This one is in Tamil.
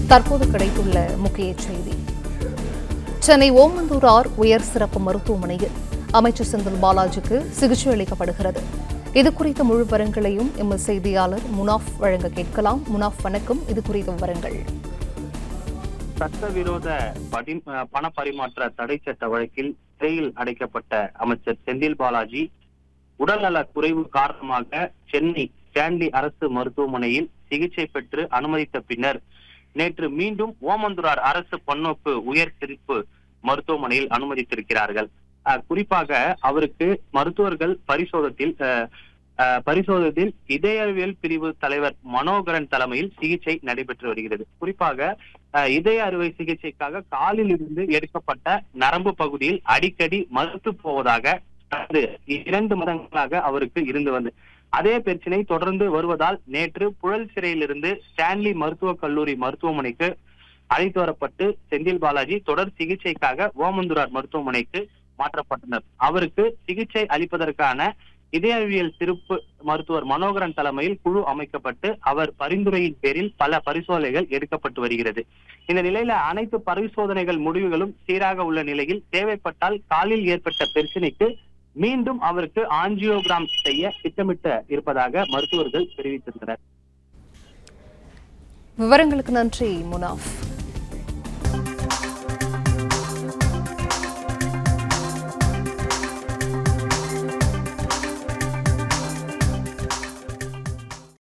தற்போது கிடைத்துள்ள முக்கிய செய்தி சென்னை ஓமந்தூரார் உயர் சிறப்பு மருத்துவமனையில் அமைச்சர் செந்தில் பாலாஜிக்கு சிகிச்சை அளிக்கப்படுகிறது இது குறித்த முழு விவரங்களையும் எமது செய்தியாளர் முனாஃப் வழங்க கேட்கலாம் முனாஃப் வணக்கம் இது குறித்த விவரங்கள் சட்டவிரோத படி பண பரிமாற்ற தடை சட்ட வழக்கில் சிறையில் அடைக்கப்பட்ட அமைச்சர் செந்தில் பாலாஜி உடல்நல குறைவு காரணமாக சென்னை ஸ்டான்லி அரசு மருத்துவமனையில் சிகிச்சை பெற்று அனுமதித்த பின்னர் நேற்று மீண்டும் ஓமந்துரார் அரசு பன்னோக்கு உயர் சிறப்பு மருத்துவமனையில் அனுமதித்திருக்கிறார்கள் அஹ், குறிப்பாக அவருக்கு மருத்துவர்கள் பரிசோதத்தில் அஹ், அஹ், பரிசோதத்தில் இதயவியல் பிரிவு தலைவர் மனோகரன் தலைமையில் சிகிச்சை நடைபெற்று வருகிறது குறிப்பாக அஹ், இதய அறுவை சிகிச்சைக்காக காலில் இருந்து எடுக்கப்பட்ட நரம்பு பகுதியில் அடிக்கடி மறுத்து போவதாக கடந்த இரண்டு மாதங்களாக அவருக்கு இருந்து வந்து அதே பிரச்சனை தொடர்ந்து வருவதால் நேற்று புழல் சிறையிலிருந்து ஸ்டான்லி மருத்துவக் கல்லூரி மருத்துவமனைக்கு அழைத்து வரப்பட்டு செந்தில் பாலாஜி தொடர் சிகிச்சைக்காக ஓமந்துரார் மருத்துவமனைக்கு மாற்றப்பட்டனர் அவருக்கு சிகிச்சை அளிப்பதற்கான இதயவியல் சிறப்பு மருத்துவர் மனோகரன் தலைமையில் குழு அமைக்கப்பட்டு அவர் பரிந்துரையின் பேரில் பல பரிசோதனைகள் எடுக்கப்பட்டு வருகிறது இந்த நிலையில அனைத்து பரிசோதனைகள் முடிவுகளும் சீராக உள்ள நிலையில் தேவைப்பட்டால் காலில் ஏற்பட்ட பிரச்சனைக்கு மீண்டும் அவருக்கு ஆஞ்சியோகிராம் செய்ய திட்டமிட்ட இருப்பதாக மருத்துவர்கள் தெரிவித்திருந்தனர் விவரங்களுக்கு நன்றி முனாஃப்